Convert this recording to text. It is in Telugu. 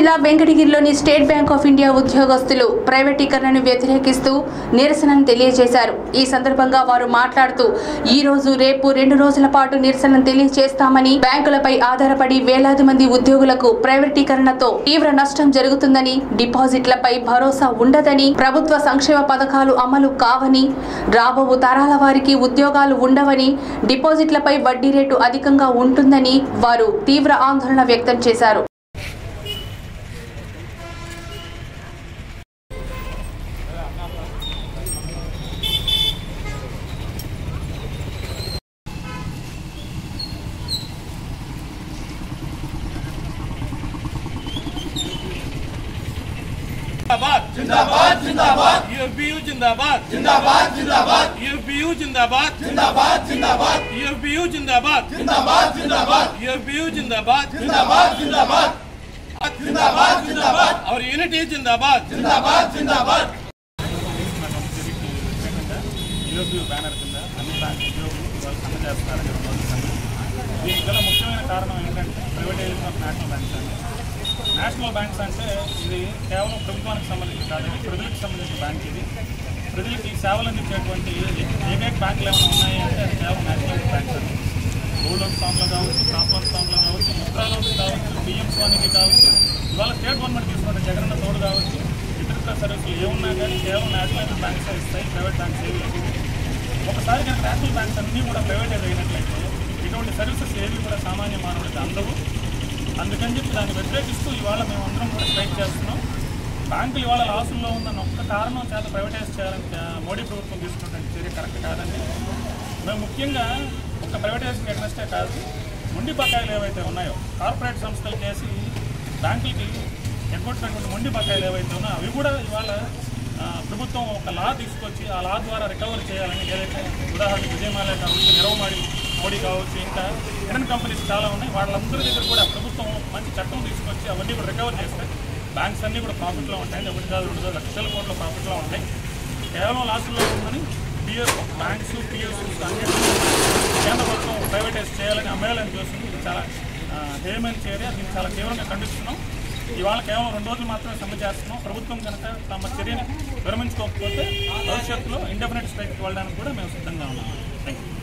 జిల్లా వెంకటగిరిలోని స్టేట్ బ్యాంక్ ఆఫ్ ఇండియా ఉద్యోగస్తులు ప్రైవేటీకరణను వ్యతిరేకిస్తూ నిరసనను తెలియజేశారు ఈ సందర్భంగా వారు మాట్లాడుతూ ఈ రోజు రేపు రెండు రోజుల పాటు నిరసనను తెలియజేస్తామని బ్యాంకులపై ఆధారపడి వేలాది మంది ఉద్యోగులకు ప్రైవేటీకరణతో తీవ్ర నష్టం జరుగుతుందని డిపాజిట్లపై భరోసా ఉండదని ప్రభుత్వ సంక్షేమ పథకాలు అమలు కావని రాబో తరాల వారికి ఉద్యోగాలు ఉండవని డిపాజిట్లపై వడ్డీ రేటు అధికంగా ఉంటుందని వారు తీవ్ర ఆందోళన వ్యక్తం చేశారు जिंदाबाद जिंदाबाद जिंदाबाद यूपीयू जिंदाबाद जिंदाबाद जिंदाबाद यूपीयू जिंदाबाद जिंदाबाद जिंदाबाद यूपीयू जिंदाबाद जिंदाबाद जिंदाबाद यूपीयू जिंदाबाद जिंदाबाद जिंदाबाद जिंदाबाद जिंदाबाद और यूनिटी जिंदाबाद जिंदाबाद जिंदाबाद యూపీ బ్యానర్ కింద అన్ని బ్యాంక్ ఉద్యోగులు ఇవాళ సమ్మె చేస్తున్నారని రోజు సమ్మె దీనికి గల ముఖ్యమైన కారణం ఏంటంటే ప్రైవేటైజేషన్ ఆఫ్ నేషనల్ బ్యాంక్స్ అండి నేషనల్ బ్యాంక్స్ అంటే ఇది కేవలం ప్రభుత్వానికి సంబంధించి కాదండి ప్రజలకు సంబంధించిన బ్యాంక్ ఇది ప్రజలకి సేవలు అందించేటువంటి ఏకైక బ్యాంకులు ఏమైనా ఉన్నాయి అంటే అది కేవలం నేషనల్ బ్యాంక్స్ అండి గోల్డ్ లోన్ ఫామ్లో కావచ్చు క్రాప్ లోన్ ఫామ్లో కావచ్చు ముద్రా లోన్స్ కావచ్చు బియ్యం స్వానికి కావచ్చు ఇవాళ స్టేట్ గవర్నమెంట్ తీసుకుంటే జగనన్న తోడు కావచ్చు ఇతర సర్వీసులు ఏమున్నా కానీ కేవలం నేషనల్ బ్యాంక్స్ ఇస్తాయి ప్రైవేట్ బ్యాంక్స్ ఏవి లేవు ఒకసారి కనుక నేషనల్ బ్యాంక్స్ అన్నీ కూడా ప్రైవేటైజ్ అయినట్లయితే ఇటువంటి సర్వీసెస్ ఏవి కూడా సామాన్య మానవుడికి అందవు అందుకని చెప్పి దాన్ని వ్యతిరేకిస్తూ ఇవాళ మేము అందరం కూడా స్ట్రైక్ చేస్తున్నాం బ్యాంకులు ఇవాళ లాసుల్లో ఉందన్న ఒక్క కారణం చేత ప్రైవేటైజ్ చేయాలని చే- మోడీ ప్రభుత్వం తీసుకున్నటువంటి చర్య కరెక్ట్ కాదండి మేము ముఖ్యంగా ఒక ప్రైవేటైజేషన్ ఎగ్నెస్టే కాదు మొండి బకాయిలు ఏవైతే ఉన్నాయో కార్పొరేట్ సంస్థలు చేసి బ్యాంకులకి ఎగ్గొట్టినటువంటి మొండి బకాయిలు ఏవైతే ఉన్నాయో అవి కూడా ఇవాళ ఆ, ప్రభుత్వం ఒక లా తీసుకొచ్చి ఆ లా ద్వారా రికవర్ చేయాలని ఏదైతే ఉదాహరణకు విజయమాల కావచ్చు నిరవమాడి మోడీ కావచ్చు ఇంకా హిడెన్ కంపెనీస్ చాలా ఉన్నాయి వాళ్ళందరి దగ్గర కూడా ప్రభుత్వం మంచి చట్టం తీసుకొచ్చి అవన్నీ కూడా రికవర్ చేస్తే బ్యాంక్స్ అన్నీ కూడా ప్రాఫిట్లో ఉంటాయి ఒకటి కాదు రెండు కాదు లక్షల కోట్ల ప్రాఫిట్లో ఉంటాయి కేవలం లాసుల్లో ఉందని పిఎస్ బ్యాంక్స్ పిఎస్ అన్ని కేంద్ర ప్రభుత్వం ప్రైవేటైజ్ చేయాలని అమ్మేయాలని చూస్తుంది ఇది చాలా ఆ, హేయమైన చర్య దీన్ని చాలా తీవ్రంగా ఖండిస్తున్నాం ఇవాళ కేవలం రెండు రోజులు మాత్రమే సమ్మె చేస్తున్నాం ప్రభుత్వం కనుక తమ చర్యని విరమించుకోకపోతే భవిష్యత్తులో ఇండెఫినెట్ స్ట్రైక్ వెళ్ళడానికి కూడా మేము సిద్ధంగా ఉన్నాం థ్యాంక్ యూ